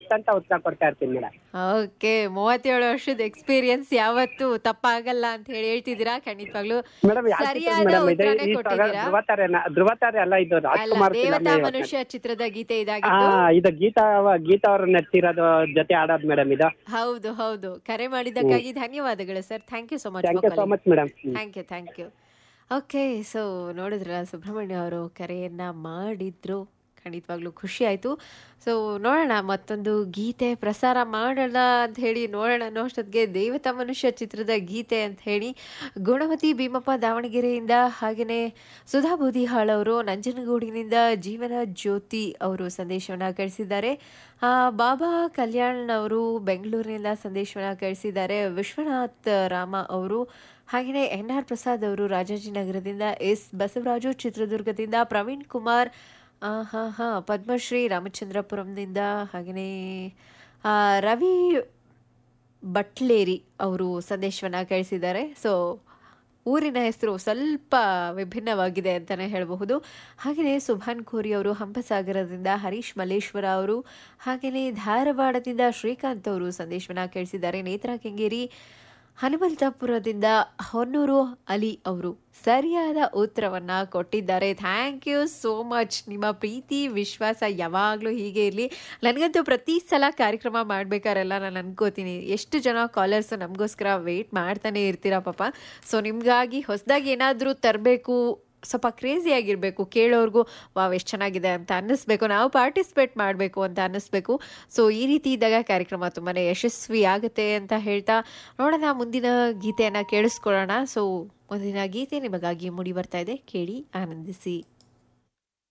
Best ಅಂತ ಉತ್ತರ ಕೊಡ್ತಾ ಇರ್ತೀನಿ ಮೇಡಮ್ ಓಕೆ ಮೂವತ್ತೇಳು ವರ್ಷದ ಎಕ್ಸ್ಪೀರಿಯನ್ಸ್ ಯಾವತ್ತು ತಪ್ಪಾಗಲ್ಲ ಅಂತ ಹೇಳಿ ಹೇಳ್ತಿದ್ದೀರಾ ಖಂಡಿತವಾಗ್ಲೂ ಮೇಡಮ್ ಸರಿಯಾದ ಮೇಡಮ್ ಇದೆ ಉತ್ತರನೇ ಈ ಸಲ ಕೊಟ್ಟಿದ್ದೀರಾ ಧ್ರುವತಾರೆ ಧ್ರುವತಾರೆ ಅಲ್ಲ ಇದು ಅಲ್ಲ ರಾಜ್ಕುಮಾರ್ ದೇವತಾ film ಇವತ್ತು. ಮನುಷ್ಯ ಚಿತ್ರದ ಗೀತೆ ಹಾ ಇದಾಗಿತ್ತು ಇದು ಗೀತಾ ಅವ- ಗೀತಾ ಅವ್ರ ನಟಿರೋದು ಜೊತೆ ಆಡೋದು ಮೇಡಮ್ ಇದು ಹೌದು ಹೌದು ಕರೆ ಮಾಡಿದ್ದಕ್ಕಾಗಿ ಧನ್ಯವಾದಗಳು sir thank you so much thank you so much madam thank you thank you okay so ನೋಡಿದ್ರಲ್ಲ ಸುಬ್ರಹ್ಮಣ್ಯ ಅವರು ಕರೆಯನ್ನ ಮಾಡಿದ್ರು ಖಂಡಿತವಾಗ್ಲೂ ಖುಷಿ ಆಯಿತು ಸೊ ನೋಡೋಣ ಮತ್ತೊಂದು ಗೀತೆ ಪ್ರಸಾರ ಮಾಡೋಣ ಅಂತ ಹೇಳಿ ನೋಡೋಣ ಅನ್ನೋ ಅಷ್ಟೊತ್ತಿಗೆ ದೇವತಾ ಮನುಷ್ಯ ಚಿತ್ರದ ಗೀತೆ ಅಂತ ಹೇಳಿ ಗುಣವತಿ ಭೀಮಪ್ಪ ದಾವಣಗೆರೆಯಿಂದ ಹಾಗೆಯೇ ಸುಧಾ ಬೂದಿಹಾಳ್ ಅವರು ನಂಜನಗೂಡಿನಿಂದ ಜೀವನ ಜ್ಯೋತಿ ಅವರು ಸಂದೇಶವನ್ನು ಕಳಿಸಿದ್ದಾರೆ ಆ, ಬಾಬಾ ಕಲ್ಯಾಣ್ ಅವರು ಬೆಂಗಳೂರಿನಿಂದ ಸಂದೇಶವನ್ನು ಕಳಿಸಿದ್ದಾರೆ ವಿಶ್ವನಾಥ್ ರಾಮ ಅವರು ಹಾಗೆಯೇ ಎನ್ ಆರ್ ಪ್ರಸಾದ್ ಅವರು ರಾಜಾಜಿನಗರದಿಂದ ಎಸ್ ಬಸವರಾಜು ಚಿತ್ರದುರ್ಗದಿಂದ ಪ್ರವೀಣ್ ಕುಮಾರ್ ಆ, ಹಾ ಹಾ ಪದ್ಮಶ್ರೀ ರಾಮಚಂದ್ರಪುರಂನಿಂದ ಹಾಗೆಯೇ ಆ, ರವಿ ಬಟ್ಲೇರಿ ಅವರು ಸಂದೇಶವನ್ನು ಕಳಿಸಿದ್ದಾರೆ ಸೊ ಊರಿನ ಹೆಸರು ಸ್ವಲ್ಪ ವಿಭಿನ್ನವಾಗಿದೆ ಅಂತಲೇ ಹೇಳಬಹುದು ಹಾಗೆಯೇ ಸುಭಾನ್ ಖೋರಿ ಅವರು ಹಂಪಸಾಗರದಿಂದ ಹರೀಶ್ ಮಲ್ಲೇಶ್ವರ ಅವರು ಹಾಗೆಯೇ ಧಾರವಾಡದಿಂದ ಶ್ರೀಕಾಂತ್ ಅವರು ಸಂದೇಶವನ್ನು ಕಳಿಸಿದ್ದಾರೆ ನೇತ್ರಾ ಕೆಂಗೇರಿ ಹನುಮಂತಪುರದಿಂದ ಹೊನ್ನೂರು ಅಲಿ ಅವರು ಸರಿಯಾದ ಉತ್ತರವನ್ನ ಕೊಟ್ಟಿದ್ದಾರೆ ಥ್ಯಾಂಕ್ ಯು ಸೋ ಮಚ್ ನಿಮ್ಮ ಪ್ರೀತಿ ವಿಶ್ವಾಸ ಯಾವಾಗಲೂ ಹೀಗೆ ಇರಲಿ ನನಗಂತೂ ಪ್ರತಿ ಸಲ ಕಾರ್ಯಕ್ರಮ ಮಾಡ್ಬೇಕಾರೆಲ್ಲ ನಾನು ಅನ್ಕೋತೀನಿ ಎಷ್ಟು ಜನ ಕಾಲರ್ಸ್ ನಮಗೋಸ್ಕರ ವೆಯ್ಟ್ ಮಾಡ್ತಾನೆ ಇರ್ತೀರಾ ಪಾಪ ಸೊ ನಿಮಗಾಗಿ ಹೊಸದಾಗಿ ಏನಾದರೂ ತರಬೇಕು ಸ್ವಲ್ಪ ಕ್ರೇಜಿ ಆಗಿರಬೇಕು ಕೇಳೋರ್ಗು ವಾವ್ ಎಷ್ಟು ಚೆನ್ನಾಗಿದೆ ಅಂತ ಅನ್ನಿಸ್ಬೇಕು ನಾವು ಪಾರ್ಟಿಸಿಪೇಟ್ ಮಾಡಬೇಕು ಅಂತ ಅನ್ನಿಸ್ಬೇಕು ಸೊ ಈ ರೀತಿ ಇದ್ದಾಗ ಕಾರ್ಯಕ್ರಮ ತುಂಬಾ ಯಶಸ್ವಿ ಆಗುತ್ತೆ ಅಂತ ಹೇಳ್ತಾ ನೋಡೋಣ ಮುಂದಿನ ಗೀತೆಯನ್ನು ಕೇಳಿಸ್ಕೊಳ್ಳೋಣ ಸೊ ಮುಂದಿನ ಗೀತೆ ನಿಮಗಾಗಿ ಮೂಡಿ ಬರ್ತಾ ಇದೆ ಕೇಳಿ ಆನಂದಿಸಿ